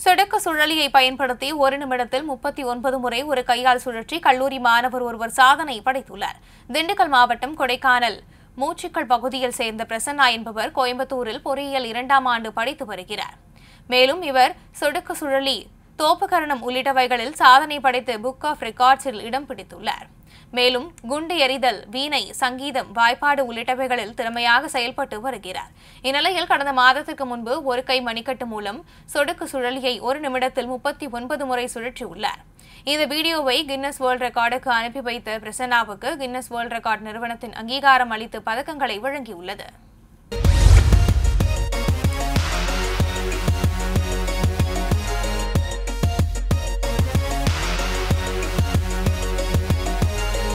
சொடுக்கு சுழலியை பயன்படுத்தி ஒரு நிமிடத்தில் முப்பத்தி ஒன்பது முறை ஒரு கையால் சுழற்றி கல்லூரி மாணவர் ஒருவர் சாதனை படைத்துள்ளார் திண்டுக்கல் மாவட்டம் கொடைக்கானல் மூச்சிக்கல் பகுதியில் சேர்ந்த பிரசன்னா என்பவர் கோயம்புத்தூரில் பொறியியல் இரண்டாம் ஆண்டு படித்து வருகிறார் மேலும் இவர் சொடுக்கு சுழலி தோப்புக்கரணம் உள்ளிட்டவைகளில் சாதனை படைத்து புக் ஆஃப் ரெக்கார்ட்ஸில் இடம் பிடித்துள்ளார் மேலும் குண்டு எறிதல் வீணை சங்கீதம் வாய்ப்பாடு உள்ளிட்டவைகளில் திறமையாக செயல்பட்டு வருகிறார் இந்நிலையில் கடந்த மாதத்திற்கு முன்பு ஒரு கை மணிக்கட்டு மூலம் சொடுக்கு சுழலியை ஒரு நிமிடத்தில் முப்பத்தி ஒன்பது முறை சுழற்றியுள்ளார் இந்த வீடியோவை கின்னஸ் வேர்ல்ட் ரெக்கார்டுக்கு அனுப்பி வைத்த பிரசன்னாவுக்கு கின்னஸ் வேர்ல்ட் ரெக்கார்ட் நிறுவனத்தின் அங்கீகாரம் அளித்து பதக்கங்களை வழங்கியுள்ளது